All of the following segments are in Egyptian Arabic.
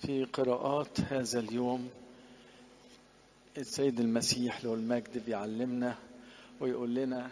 في قراءات هذا اليوم السيد المسيح له المجد بيعلمنا ويقول لنا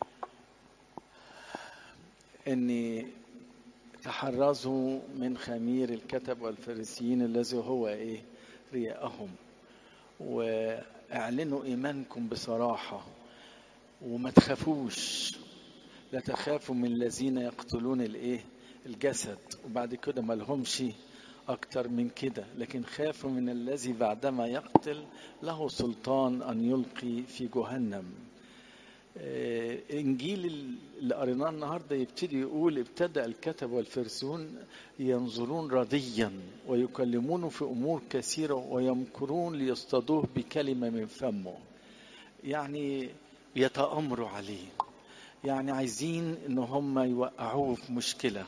ان تحرزوا من خمير الكتب والفريسيين الذي هو ايه رياءهم واعلنوا ايمانكم بصراحه وما تخافوش لا تخافوا من الذين يقتلون الايه الجسد وبعد كده ما لهمش اكتر من كده لكن خافوا من الذي بعدما يقتل له سلطان ان يلقي في جهنم انجيل اللي قريناه النهارده يبتدي يقول ابتدا الكتب والفرسون ينظرون رديا ويكلمونه في امور كثيره ويمكرون ليصطادوه بكلمه من فمه يعني يتامروا عليه يعني عايزين ان هم يوقعوه في مشكله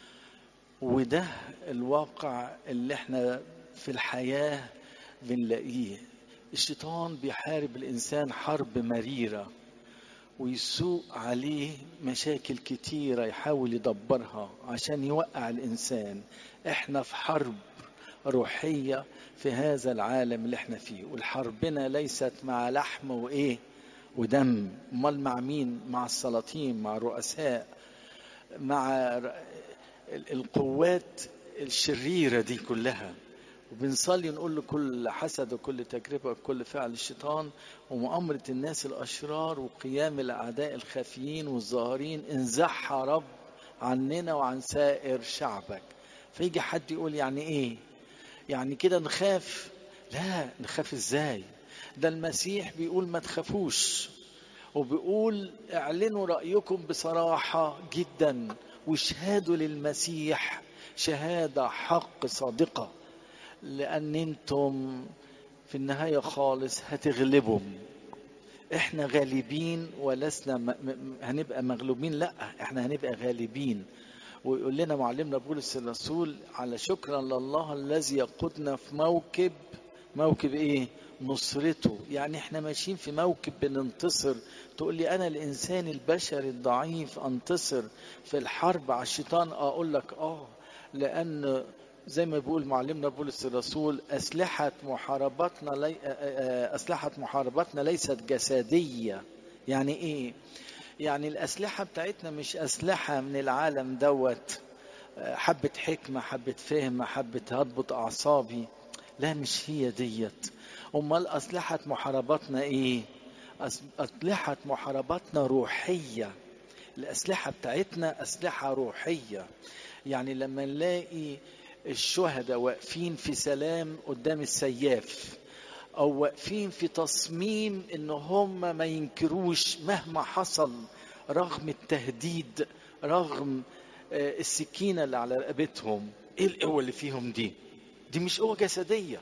وده الواقع اللي احنا في الحياه بنلاقيه الشيطان بيحارب الانسان حرب مريره ويسوق عليه مشاكل كتيرة يحاول يدبرها عشان يوقع الإنسان احنا في حرب روحية في هذا العالم اللي احنا فيه والحربنا ليست مع لحم وإيه ودم امال مع مين مع السلاطين مع الرؤساء مع القوات الشريرة دي كلها وبنصلي نقول له كل حسد وكل تجربة وكل فعل الشيطان ومؤامرة الناس الأشرار وقيام الأعداء الخفيين والظاهرين انزحها رب عننا وعن سائر شعبك فيجي حد يقول يعني إيه يعني كده نخاف لا نخاف إزاي ده المسيح بيقول ما تخافوش وبيقول اعلنوا رأيكم بصراحة جدا واشهدوا للمسيح شهادة حق صادقة لأن أنتم في النهاية خالص هتغلبوا احنا غالبين ولسنا م... م... هنبقى مغلوبين لا احنا هنبقى غالبين ويقول لنا معلمنا بولس الرسول على شكرا لله الذي يقودنا في موكب موكب ايه نصرته يعني احنا ماشيين في موكب بننتصر تقول لي انا الانسان البشري الضعيف انتصر في الحرب على الشيطان اقول لك اه لان زي ما بيقول معلمنا بولس الرسول أسلحة محاربتنا لي... أسلحة محاربتنا ليست جسدية يعني إيه؟ يعني الأسلحة بتاعتنا مش أسلحة من العالم دوت حبة حكمة حبة فهم حبة هضبط أعصابي لا مش هي ديت أمال أسلحة محاربتنا إيه؟ أسلحة محاربتنا روحية الأسلحة بتاعتنا أسلحة روحية يعني لما نلاقي الشهداء واقفين في سلام قدام السياف او واقفين في تصميم ان هم ما ينكروش مهما حصل رغم التهديد رغم السكينة اللي على رقبتهم ايه القوة اللي فيهم دي دي مش قوة جسدية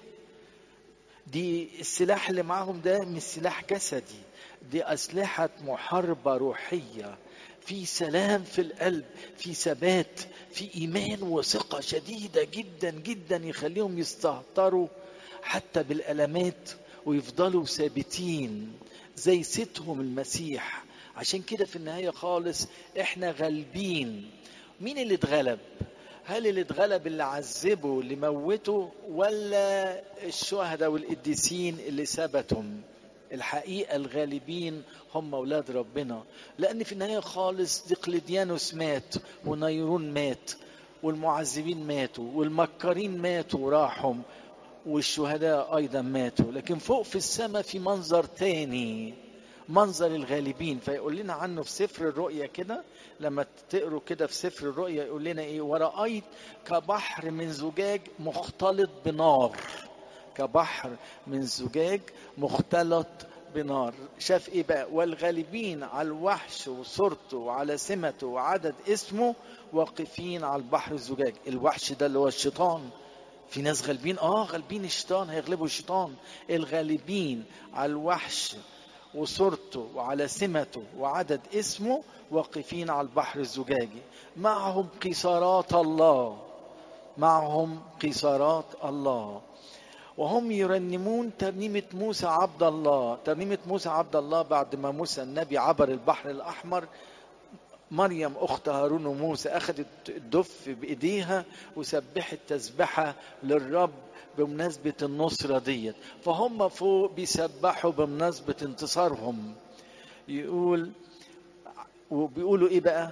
دي السلاح اللي معاهم ده مش سلاح جسدي دي أسلحة محاربة روحية في سلام في القلب في ثبات في ايمان وثقه شديده جدا جدا يخليهم يستهتروا حتى بالالمات ويفضلوا ثابتين زي ستهم المسيح عشان كده في النهايه خالص احنا غالبين مين اللي اتغلب هل اللي اتغلب اللي عذبه اللي موته ولا الشهداء والقديسين اللي ثبتهم الحقيقة الغالبين هم أولاد ربنا لأن في النهاية خالص دقلديانوس مات ونيرون مات والمعذبين ماتوا والمكرين ماتوا وراحوا والشهداء أيضا ماتوا لكن فوق في السماء في منظر تاني منظر الغالبين فيقول لنا عنه في سفر الرؤيا كده لما تقروا كده في سفر الرؤيا يقول لنا ايه ورأيت كبحر من زجاج مختلط بنار كبحر من زجاج مختلط بنار شاف ايه بقى والغالبين على الوحش وصورته وعلى سمته وعدد اسمه واقفين على البحر الزجاج الوحش ده اللي هو الشيطان في ناس غالبين اه غالبين الشيطان هيغلبوا الشيطان الغالبين على الوحش وصورته وعلى سمته وعدد اسمه واقفين على البحر الزجاجي معهم قيصارات الله معهم قيصارات الله وهم يرنمون ترنيمة موسى عبد الله ترنيمة موسى عبد الله بعد ما موسى النبي عبر البحر الأحمر مريم اخت هارون وموسى اخذت الدف بايديها وسبحت تسبحه للرب بمناسبه النصره ديت فهم فوق بيسبحوا بمناسبه انتصارهم يقول وبيقولوا ايه بقى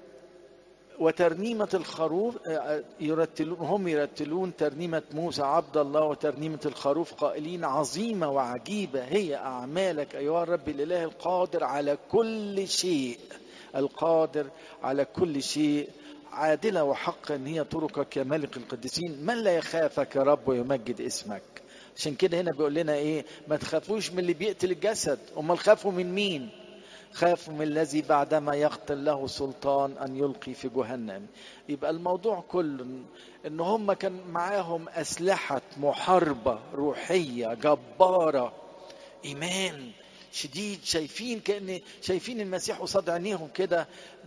وترنيمة الخروف يرتلون هم يرتلون ترنيمة موسى عبد الله وترنيمة الخروف قائلين عظيمة وعجيبة هي أعمالك أيها الرب الإله القادر على كل شيء القادر على كل شيء عادلة وحق أن هي طرقك يا ملك القديسين من لا يخافك يا رب ويمجد اسمك عشان كده هنا بيقول لنا ايه ما تخافوش من اللي بيقتل الجسد امال خافوا من مين خافوا من الذي بعدما يقتل له سلطان ان يلقي في جهنم يبقى الموضوع كله ان هم كان معاهم اسلحه محاربه روحيه جباره ايمان شديد شايفين كان شايفين المسيح قصاد عينيهم كده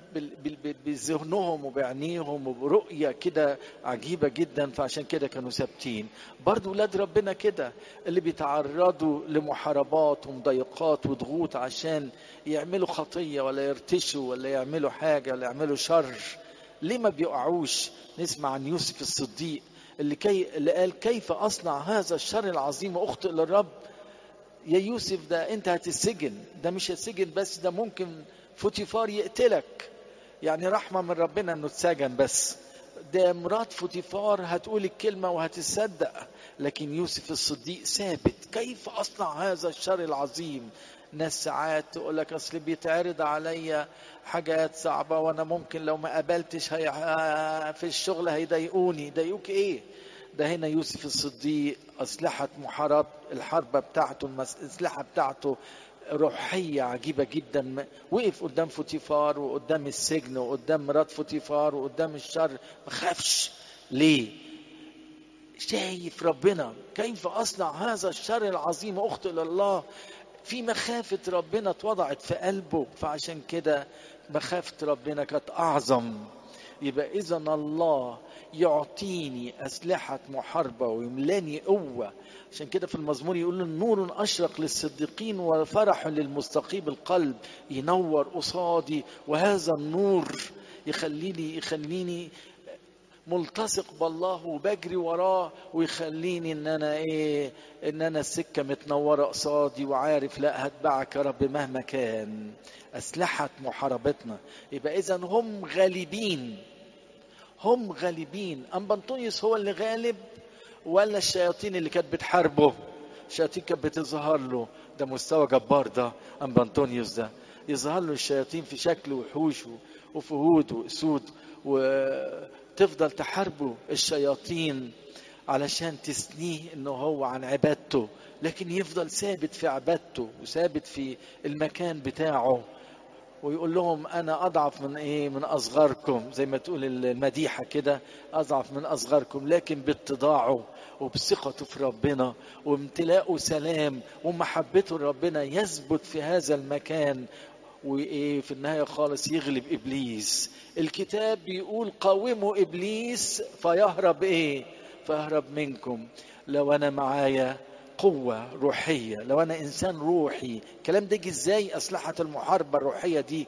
بذهنهم وبعينيهم وبرؤية كده عجيبة جدا فعشان كده كانوا ثابتين برضو ولاد ربنا كده اللي بيتعرضوا لمحاربات ومضايقات وضغوط عشان يعملوا خطية ولا يرتشوا ولا يعملوا حاجة ولا يعملوا شر ليه ما بيقعوش نسمع عن يوسف الصديق اللي, كي اللي قال كيف أصنع هذا الشر العظيم وأخطئ للرب يا يوسف ده انت هتسجن ده مش هتسجن بس ده ممكن فوتيفار يقتلك يعني رحمة من ربنا انه اتسجن بس ده مرات فوتيفار هتقول الكلمة وهتصدق لكن يوسف الصديق ثابت كيف أصنع هذا الشر العظيم ناس ساعات تقول لك اصل بيتعرض عليا حاجات صعبة وانا ممكن لو ما قابلتش هي في الشغل هيضايقوني ضايقوك ايه ده هنا يوسف الصديق أسلحة محارب الحربة بتاعته الأسلحة بتاعته روحية عجيبة جدا وقف قدام فوتيفار وقدام السجن وقدام مرات فوتيفار وقدام الشر ما خافش ليه شايف ربنا كيف أصنع هذا الشر العظيم أخطئ لله في مخافة ربنا اتوضعت في قلبه فعشان كده مخافة ربنا كانت أعظم يبقى إذا الله يعطيني أسلحة محاربة ويملاني قوة عشان كده في المزمور يقول النور أشرق للصديقين وفرح للمستقيم القلب ينور قصادي وهذا النور يخليني يخليني ملتصق بالله وبجري وراه ويخليني ان انا ايه ان انا السكه متنوره قصادي وعارف لا هتبعك يا رب مهما كان اسلحه محاربتنا يبقى اذا هم غالبين هم غالبين ام بنطونيوس هو اللي غالب ولا الشياطين اللي كانت بتحاربه الشياطين كانت بتظهر له ده مستوى جبار ده ام بنطونيوس ده يظهر له الشياطين في شكل وحوش وفهود واسود وتفضل تحاربه الشياطين علشان تثنيه انه هو عن عبادته لكن يفضل ثابت في عبادته وثابت في المكان بتاعه ويقول لهم انا اضعف من ايه من اصغركم زي ما تقول المديحه كده اضعف من اصغركم لكن باتضاعه وبثقته في ربنا وامتلاءه سلام ومحبته لربنا يثبت في هذا المكان وايه في النهايه خالص يغلب ابليس الكتاب بيقول قاوموا ابليس فيهرب ايه فيهرب منكم لو انا معايا قوة روحية لو أنا إنسان روحي الكلام ده يجي إزاي أسلحة المحاربة الروحية دي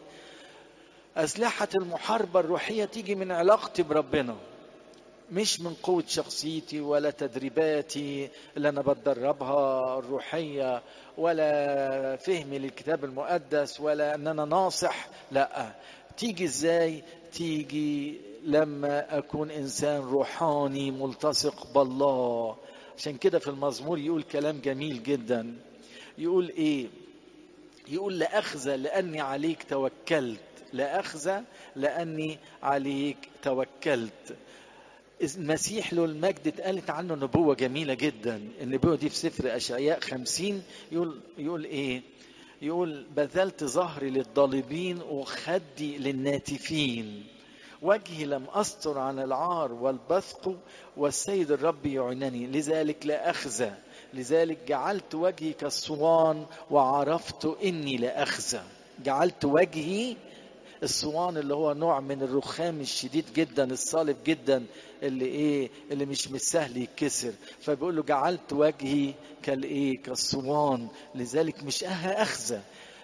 أسلحة المحاربة الروحية تيجي من علاقتي بربنا مش من قوة شخصيتي ولا تدريباتي اللي أنا بتدربها الروحية ولا فهمي للكتاب المقدس ولا أن أنا ناصح لا تيجي إزاي تيجي لما أكون إنسان روحاني ملتصق بالله عشان كده في المزمور يقول كلام جميل جدا يقول ايه يقول لا اخزى لاني عليك توكلت لا اخزى لاني عليك توكلت المسيح له المجد اتقالت عنه نبوه جميله جدا النبوه دي في سفر اشعياء خمسين يقول يقول ايه يقول بذلت ظهري للضالبين وخدي للناتفين وجهي لم أستر عن العار والبثق والسيد الرب يعينني لذلك لا أخزى لذلك جعلت وجهي كالصوان وعرفت إني لا أخزى جعلت وجهي الصوان اللي هو نوع من الرخام الشديد جدا الصالب جدا اللي ايه اللي مش مش سهل يتكسر فبيقول له جعلت وجهي كالايه كالصوان لذلك مش اخزى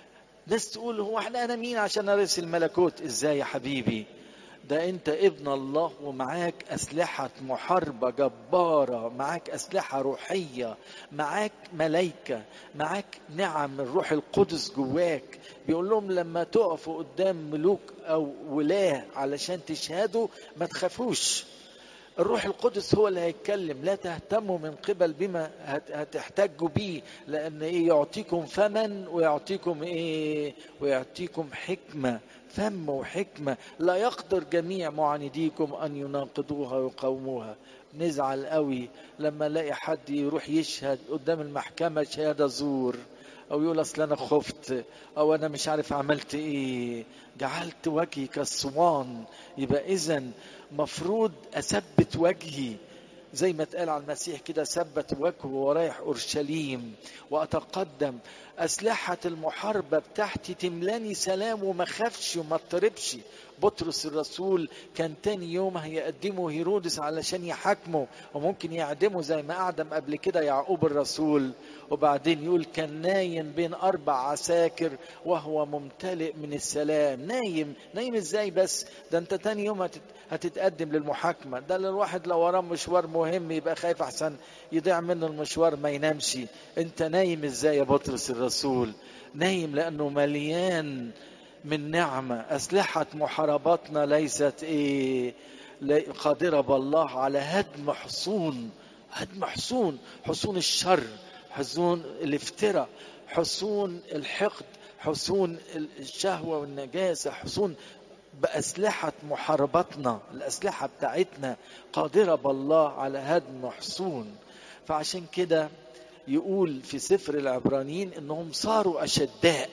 ناس تقول هو احنا انا مين عشان ارث الملكوت ازاي يا حبيبي ده انت ابن الله ومعاك اسلحه محاربه جباره معاك اسلحه روحيه معاك ملائكه معاك نعم الروح القدس جواك بيقول لهم لما تقفوا قدام ملوك او ولاه علشان تشهدوا ما تخافوش الروح القدس هو اللي هيتكلم لا تهتموا من قبل بما هتحتاجوا بيه لان ايه يعطيكم فما ويعطيكم ايه ويعطيكم حكمه فم وحكمه لا يقدر جميع معانديكم ان يناقضوها ويقاوموها نزعل قوي لما نلاقي حد يروح يشهد قدام المحكمه شهاده زور او يقول اصل انا خفت او انا مش عارف عملت ايه جعلت وجهي كالصوان يبقى اذا مفروض اثبت وجهي زي ما اتقال على المسيح كده ثبت وجهه ورايح اورشليم واتقدم اسلحه المحاربه بتاعتي تملاني سلام وما خافش وما اضطربش بطرس الرسول كان تاني يوم هيقدمه هيرودس علشان يحاكمه وممكن يعدمه زي ما اعدم قبل كده يعقوب الرسول وبعدين يقول كان نايم بين اربع عساكر وهو ممتلئ من السلام نايم نايم ازاي بس ده انت تاني يوم هتت... هتتقدم للمحاكمه ده الواحد لو وراه مشوار مهم يبقى خايف احسن يضيع منه المشوار ما ينامش انت نايم ازاي يا بطرس الرسول نايم لانه مليان من نعمة أسلحة محارباتنا ليست إيه قادرة بالله على هدم حصون هدم حصون حصون الشر حصون الافتراء حصون الحقد حصون الشهوة والنجاسة حصون بأسلحة محاربتنا الأسلحة بتاعتنا قادرة بالله على هدم حصون فعشان كده يقول في سفر العبرانيين انهم صاروا اشداء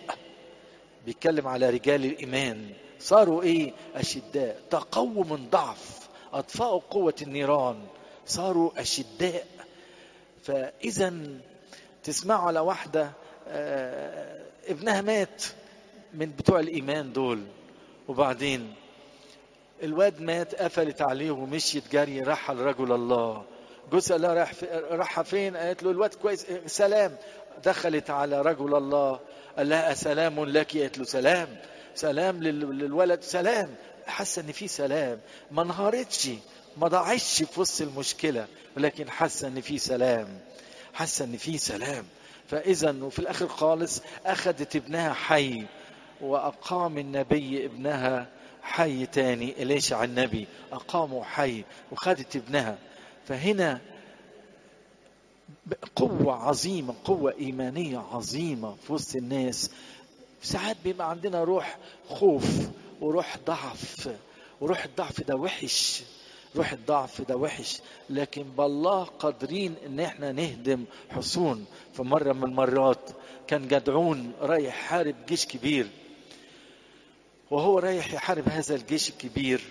بيتكلم على رجال الايمان صاروا ايه اشداء تقووا من ضعف اطفاوا قوه النيران صاروا اشداء فاذا تسمعوا على واحده آه ابنها مات من بتوع الايمان دول وبعدين الواد مات قفلت عليه ومشيت جري راح لرجل الله جوزها لا راح راح فين قالت له الواد كويس سلام دخلت على رجل الله قال لها سلام لك قالت له سلام سلام للولد سلام حاسه ان في سلام ما انهارتش ما ضاعتش في وسط المشكله ولكن حاسه ان في سلام حاسه ان في سلام فاذا وفي الاخر خالص اخذت ابنها حي واقام النبي ابنها حي تاني إليشع النبي أقاموا حي وخدت ابنها فهنا قوة عظيمة قوة إيمانية عظيمة في وسط الناس ساعات بيبقى عندنا روح خوف وروح ضعف وروح الضعف ده وحش روح الضعف ده وحش لكن بالله قادرين ان احنا نهدم حصون فمرة من المرات كان جدعون رايح حارب جيش كبير وهو رايح يحارب هذا الجيش الكبير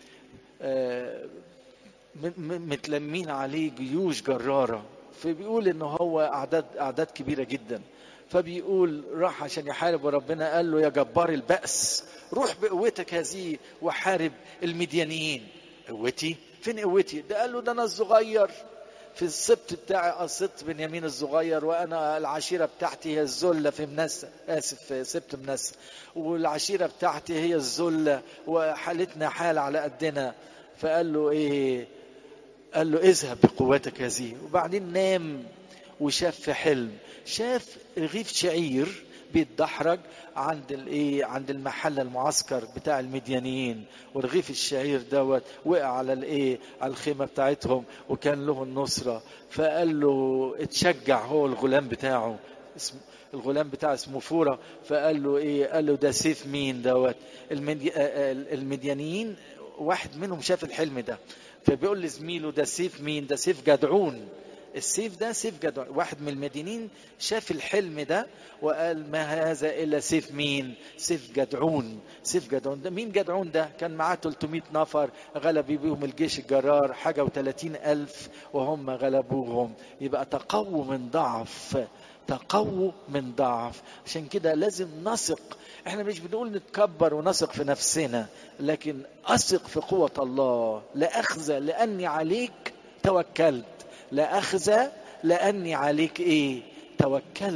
متلمين عليه جيوش جرارة فبيقول ان هو اعداد اعداد كبيرة جدا فبيقول راح عشان يحارب وربنا قال له يا جبار البأس روح بقوتك هذه وحارب المديانيين قوتي فين قوتي ده قال له ده انا الصغير في السبت بتاعي السبت بنيامين الصغير وانا العشيره بتاعتي هي الذله في منسى اسف في سبت منسى والعشيره بتاعتي هي الذله وحالتنا حال على قدنا فقال له ايه قال له اذهب بقوتك هذه وبعدين نام وشاف في حلم شاف رغيف شعير بيتدحرج عند الايه عند المحل المعسكر بتاع المديانيين ورغيف الشعير دوت وقع على الايه على الخيمه بتاعتهم وكان له النصره فقال له اتشجع هو الغلام بتاعه اسمه الغلام بتاعه اسمه فورة فقال له ايه قال له ده سيف مين دوت المدي... المديانيين واحد منهم شاف الحلم ده فبيقول لزميله ده سيف مين ده سيف جدعون السيف ده سيف جدعون واحد من المدينين شاف الحلم ده وقال ما هذا الا سيف مين سيف جدعون سيف جدعون ده مين جدعون ده كان معاه 300 نفر غلب بيهم الجيش الجرار حاجة وثلاثين ألف وهم غلبوهم يبقى تقووا من ضعف تقووا من ضعف عشان كده لازم نثق احنا مش بنقول نتكبر ونثق في نفسنا لكن اثق في قوة الله لا اخزى لاني عليك توكلت لا أخزى لأني عليك إيه توكلت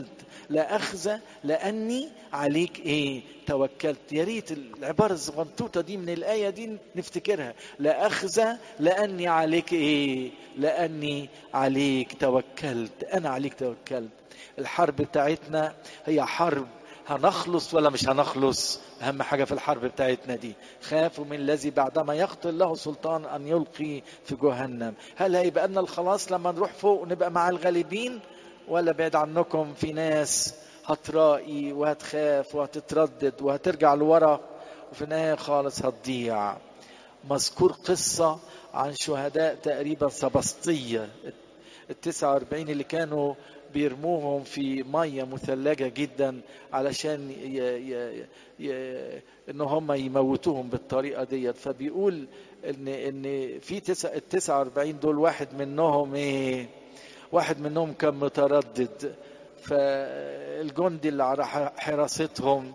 لا أخزى لأني عليك إيه توكلت يا ريت العبارة الصغنطوطة دي من الآية دي نفتكرها لا أخزى لأني عليك إيه لأني عليك توكلت أنا عليك توكلت الحرب بتاعتنا هي حرب هنخلص ولا مش هنخلص اهم حاجه في الحرب بتاعتنا دي خافوا من الذي بعدما يقتل له سلطان ان يلقي في جهنم هل هيبقى لنا الخلاص لما نروح فوق ونبقى مع الغالبين ولا بعيد عنكم في ناس هترائي وهتخاف وهتتردد وهترجع لورا وفي النهايه خالص هتضيع مذكور قصه عن شهداء تقريبا سبسطيه ال 49 اللي كانوا بيرموهم في ميه مثلجه جدا علشان ي... ي... ي... ان هم يموتوهم بالطريقه ديت فبيقول ان ان في تسع ال 49 دول واحد منهم ايه واحد منهم كان متردد فالجندي اللي على حراستهم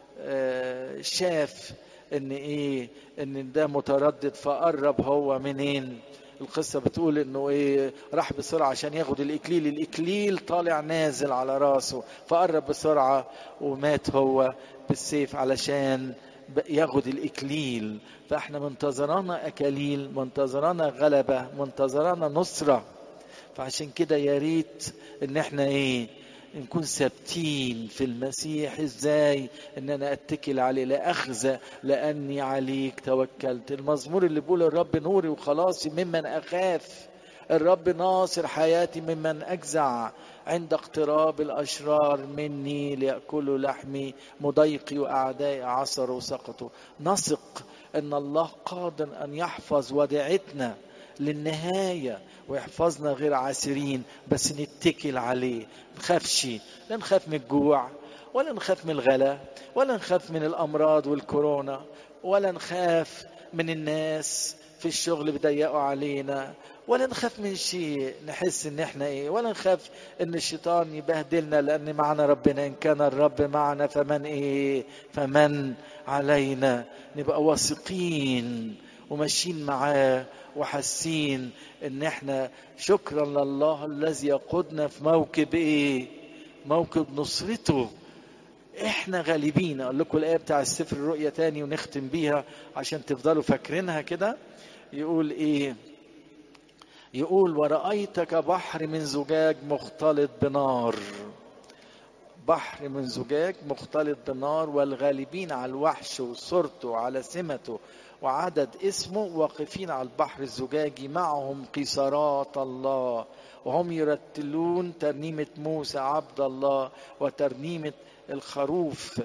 شاف ان ايه ان ده متردد فقرب هو منين القصة بتقول انه ايه راح بسرعة عشان ياخد الاكليل الاكليل طالع نازل على راسه فقرب بسرعة ومات هو بالسيف علشان ياخد الاكليل فاحنا منتظرانا اكاليل منتظرانا غلبة منتظرانا نصرة فعشان كده يا ريت ان احنا ايه نكون ثابتين في المسيح ازاي ان انا اتكل عليه لا اخزى لاني عليك توكلت المزمور اللي بيقول الرب نوري وخلاصي ممن اخاف الرب ناصر حياتي ممن اجزع عند اقتراب الاشرار مني لياكلوا لحمي مضايقي واعدائي عصروا سقطوا نثق ان الله قادر ان يحفظ وديعتنا للنهاية ويحفظنا غير عاسرين بس نتكل عليه نخافش لا نخاف من الجوع ولا نخاف من الغلا ولا نخاف من الأمراض والكورونا ولا نخاف من الناس في الشغل بيضيقوا علينا ولا نخاف من شيء نحس ان احنا ايه ولا نخاف ان الشيطان يبهدلنا لان معنا ربنا ان كان الرب معنا فمن ايه فمن علينا نبقى واثقين وماشيين معاه وحاسين ان احنا شكرا لله الذي يقودنا في موكب ايه موكب نصرته احنا غالبين اقول لكم الايه بتاع السفر الرؤيا تاني ونختم بيها عشان تفضلوا فاكرينها كده يقول ايه يقول ورأيتك بحر من زجاج مختلط بنار بحر من زجاج مختلط بنار والغالبين على الوحش وصورته وعلى سمته وعدد اسمه واقفين على البحر الزجاجي معهم قيصرات الله وهم يرتلون ترنيمة موسى عبد الله وترنيمة الخروف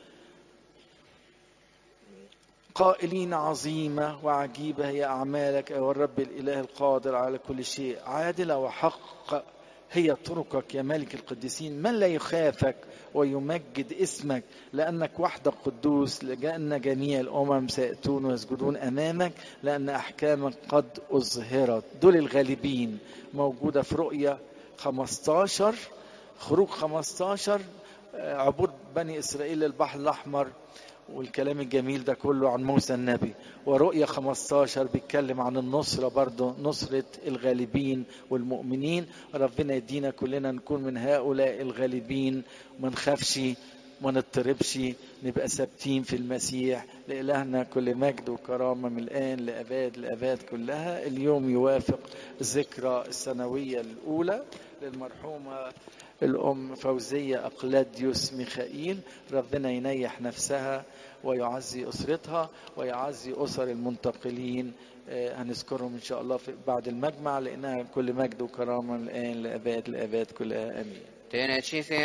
قائلين عظيمة وعجيبة هي أعمالك أيها الرب الإله القادر على كل شيء عادلة وحق هي طرقك يا ملك القديسين من لا يخافك ويمجد اسمك لأنك وحدك قدوس لأن جميع الأمم سيأتون ويسجدون أمامك لأن أحكامك قد أظهرت دول الغالبين موجودة في رؤية 15 خروج 15 عبور بني إسرائيل للبحر الأحمر والكلام الجميل ده كله عن موسى النبي ورؤية 15 بيتكلم عن النصرة برضه نصرة الغالبين والمؤمنين ربنا يدينا كلنا نكون من هؤلاء الغالبين وما نخافش ما نضطربش نبقى ثابتين في المسيح لإلهنا كل مجد وكرامة من الآن لأباد الأباد كلها اليوم يوافق ذكرى السنوية الأولى للمرحومة الأم فوزية أقلاديوس ميخائيل ربنا ينيح نفسها ويعزي أسرتها ويعزي أسر المنتقلين هنذكرهم إن شاء الله في بعد المجمع لأنها كل مجد وكرامة الآن لأباد الأباد كلها آمين